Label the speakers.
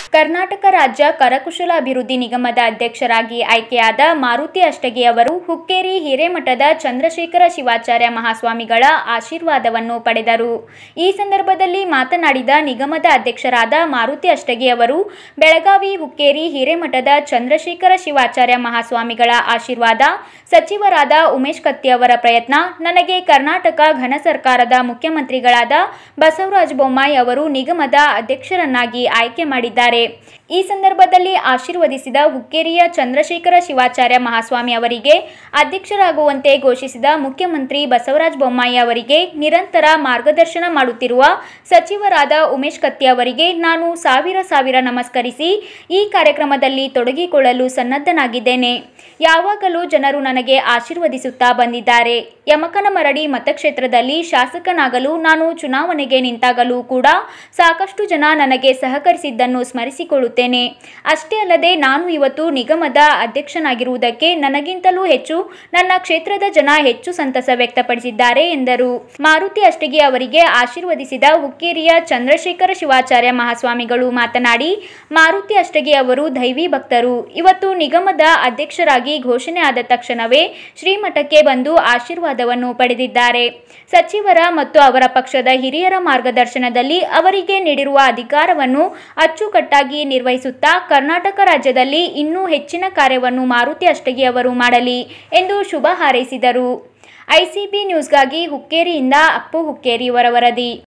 Speaker 1: ಕರ್ನಾಟಕ ರಾಜ್ಯ ಕರಕುಶಲ ಅಭಿವೃದ್ಧಿ ನಿಗಮದ ಅಧ್ಯಕ್ಷರಾಗಿ ಆಯ್ಕೆಯಾದ ಮಾರುತಿ ಅಷ್ಟಗಿ ಅವರು ಹುಕ್ಕೇರಿ ಹಿರೇಮಠದ ಚಂದ್ರಶೇಖರ ಶಿವಾಚಾರ್ಯ ಮಹಾಸ್ವಾಮಿಗಳ ಆಶೀರ್ವಾದವನ್ನು ಪಡೆದರು ಈ ಸಂದರ್ಭದಲ್ಲಿ ಮಾತನಾಡಿದ ನಿಗಮದ ಅಧ್ಯಕ್ಷರಾದ ಮಾರುತಿ ಅಷ್ಟಗಿ ಅವರು ಬೆಳಗಾವಿ ಹುಕ್ಕೇರಿ ಹಿರೇಮಠದ ಚಂದ್ರಶೇಖರ ಶಿವಾಚಾರ್ಯ ಮಹಾಸ್ವಾಮಿಗಳ ಆಶೀರ್ವಾದ ಸಚಿವರಾದ ಉಮೇಶ್ ಕತ್ತಿ ಅವರ ಪ್ರಯತ್ನ ನನಗೆ ಕರ್ನಾಟಕ ಘನ ಸರ್ಕಾರದ ಮುಖ್ಯಮಂತ್ರಿಗಳಾದ ಬಸವರಾಜ ಬೊಮ್ಮಾಯಿ ಅವರು ನಿಗಮದ ಅಧ್ಯಕ್ಷರನ್ನಾಗಿ ಆಯ್ಕೆ ಮಾಡಿದ್ದಾರೆ ಈ ಸಂದರ್ಭದಲ್ಲಿ ಆಶೀರ್ವದಿಸಿದ ಹುಕ್ಕೇರಿಯ ಚಂದ್ರಶೇಖರ ಶಿವಾಚಾರ್ಯ ಮಹಾಸ್ವಾಮಿ ಅವರಿಗೆ ಅಧ್ಯಕ್ಷರಾಗುವಂತೆ ಘೋಷಿಸಿದ ಮುಖ್ಯಮಂತ್ರಿ ಬಸವರಾಜ ಬೊಮ್ಮಾಯಿ ಅವರಿಗೆ ನಿರಂತರ ಮಾರ್ಗದರ್ಶನ ಮಾಡುತ್ತಿರುವ ಸಚಿವರಾದ ಉಮೇಶ್ ಕತ್ತಿ ಅವರಿಗೆ ನಾನು ಸಾವಿರ ಸಾವಿರ ನಮಸ್ಕರಿಸಿ ಈ ಕಾರ್ಯಕ್ರಮದಲ್ಲಿ ತೊಡಗಿಕೊಳ್ಳಲು ಸನ್ನದ್ಧನಾಗಿದ್ದೇನೆ ಯಾವಾಗಲೂ ಜನರು ನನಗೆ ಆಶೀರ್ವದಿಸುತ್ತಾ ಬಂದಿದ್ದಾರೆ ಯಮಕನಮರಡಿ ಮತಕ್ಷೇತ್ರದಲ್ಲಿ ಶಾಸಕನಾಗಲು ನಾನು ಚುನಾವಣೆಗೆ ನಿಂತಾಗಲೂ ಕೂಡ ಸಾಕಷ್ಟು ಜನ ನನಗೆ ಸಹಕರಿಸಿದ್ದನ್ನು ಸ್ಮರಿಸಿಕೊಳ್ಳುತ್ತೇನೆ ಅಷ್ಟೇ ಅಲ್ಲದೆ ನಾನು ಇವತ್ತು ನಿಗಮದ ಅಧ್ಯಕ್ಷನಾಗಿರುವುದಕ್ಕೆ ನನಗಿಂತಲೂ ಹೆಚ್ಚು ನನ್ನ ಕ್ಷೇತ್ರದ ಜನ ಹೆಚ್ಚು ಸಂತಸ ವ್ಯಕ್ತಪಡಿಸಿದ್ದಾರೆ ಎಂದರು ಮಾರುತಿ ಅಷ್ಟಗಿ ಅವರಿಗೆ ಆಶೀರ್ವದಿಸಿದ ಹುಕ್ಕೇರಿಯ ಚಂದ್ರಶೇಖರ ಶಿವಾಚಾರ್ಯ ಮಹಾಸ್ವಾಮಿಗಳು ಮಾತನಾಡಿ ಮಾರುತಿ ಅಷ್ಟಗಿ ಅವರು ದೈವಿ ಭಕ್ತರು ಇವತ್ತು ನಿಗಮದ ಅಧ್ಯಕ್ಷರಾಗಿ ಘೋಷಣೆ ಆದ ತಕ್ಷಣವೇ ಶ್ರೀಮಠಕ್ಕೆ ಬಂದು ಆಶೀರ್ವಾದವನ್ನು ಪಡೆದಿದ್ದಾರೆ ಸಚಿವರ ಮತ್ತು ಅವರ ಪಕ್ಷದ ಹಿರಿಯರ ಮಾರ್ಗದರ್ಶನದಲ್ಲಿ ಅವರಿಗೆ ನೀಡಿರುವ ಅಧಿಕಾರವನ್ನು ಅಚ್ಚುಕಟ್ಟಾಗಿ ನಿರ್ವಹಿಸುತ್ತಾ ಕರ್ನಾಟಕ ರಾಜ್ಯದಲ್ಲಿ ಇನ್ನೂ ಹೆಚ್ಚಿನ ಕಾರ್ಯವನ್ನು ಮಾರುತಿ ಅಷ್ಟಗಿ ಅವರು ಮಾಡಲಿ ಎಂದು ಶುಭ ಹಾರೈಸಿದರು ಐಸಿಬಿ ನ್ಯೂಸ್ಗಾಗಿ ಹುಕ್ಕೇರಿಯಿಂದ ಅಪ್ಪು ಹುಕ್ಕೇರಿ ವರವರದಿ